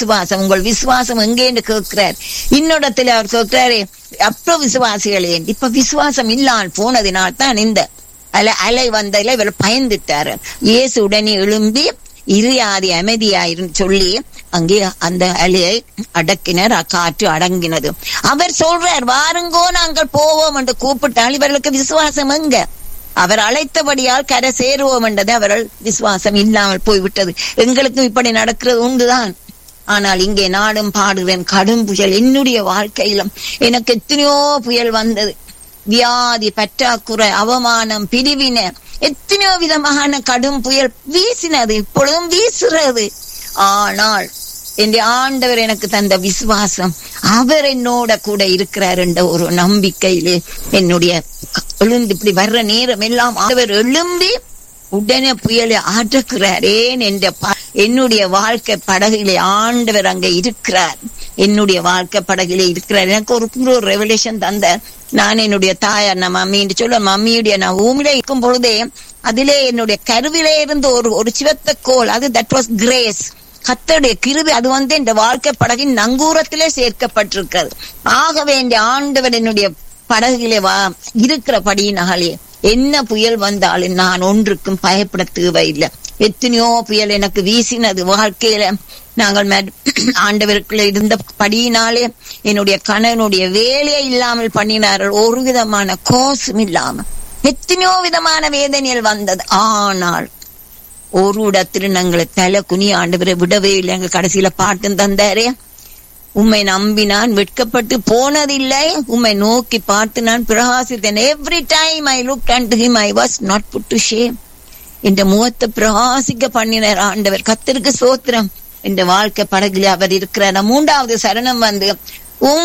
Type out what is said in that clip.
விசுவாசம் உங்கள் விசுவாசம் எங்கேன்னு கேட்கிறார் இன்னொடத்துல அவர் கேட்கிறாரு அப்ப விசுவாசிகளே இப்ப விசுவாசம் இல்லாமல் போனதினால் தான் இந்த அலை அலை வந்ததுல இவர் பயந்துட்டாரு இயேசு உடனே எழும்பி இரியாதி அமைதியாயிரும் சொல்லி அங்கே அந்த அலையை அடக்கினர் காற்று அடங்கினது அவர் சொல்றார் வாருங்கோ நாங்கள் போவோம் என்று கூப்பிட்டால் இவர்களுக்கு விசுவாசம் எங்க அவர் அழைத்தபடியால் கரை சேருவோம் என்றது அவர்கள் விசுவாசம் இல்லாமல் போய்விட்டது எங்களுக்கும் இப்படி நடக்கிறது உண்டுதான் ஆனால் இங்கே நாடும் பாடுகிறேன் கடும் புயல் என்னுடைய வாழ்க்கையிலும் எனக்கு எத்தனையோ புயல் வந்தது வியாதி பற்றாக்குறை அவமானம் பிரிவின எத்தனையோ விதமான கடும் புயல் வீசினது இப்பொழுதும் வீசுறது ஆனால் என் ஆண்டவர் எனக்கு தந்த விசுவாசம் அவர் என்னோட கூட இருக்கிறார் என்ற ஒரு நம்பிக்கையிலே என்னுடைய எழுந்து இப்படி வர்ற நேரம் எல்லாம் அவர் எழும்பி உடனே புயலை ஆற்றுக்கிறார் ஏன் என்ற என்னுடைய வாழ்க்கை படகிலே ஆண்டவர் அங்க இருக்கிறார் என்னுடைய வாழ்க்கை படகிலே இருக்கிறார் எனக்கு ஒரு புது ரெவலேஷன் தந்த நான் என்னுடைய தாயார் நான் மம்மின்னு சொல்ல மம்மியுடைய நான் ஊமில இருக்கும் பொழுதே அதிலே என்னுடைய கருவிலே இருந்து ஒரு ஒரு சிவத்த கோல் அது தட் வாஸ் கிரேஸ் கத்தருடைய கிருபி அது வந்து இந்த வாழ்க்கை படகின் நங்கூரத்திலே சேர்க்கப்பட்டிருக்கிறது ஆகவே இந்த ஆண்டவர் என்னுடைய படகிலே வா இருக்கிறபடியினாலே என்ன புயல் வந்தாலும் நான் ஒன்றுக்கும் பயப்பட தேவையில்லை எத்தனையோ புயல் எனக்கு வீசினது வாழ்க்கையில நாங்கள் ஆண்டவருக்குள்ள இருந்த படியினாலே என்னுடைய கணவனுடைய வேலையை இல்லாமல் பண்ணினார்கள் ஒரு விதமான கோஷம் இல்லாம எத்தனையோ விதமான வேதனைகள் வந்தது ஆனால் ஒரு இடத்துல நாங்களை தலை குனி ஆண்டவரை விடவே இல்லை எங்க கடைசியில பாட்டும் தந்தாரே உம்மை நம்பினான் வெட்கப்பட்டு போனதில்லை உம்மை நோக்கி பார்த்து நான் பிரகாசித்தேன் every time I look and him I was not put to shame இந்த முகத்தை பிரகாசிக்க பண்ணினார் ஆண்டவர் கத்திற்கு சோத்திரம் இந்த வாழ்க்கை படகுல அவர் இருக்கிறார் மூன்றாவது சரணம் வந்து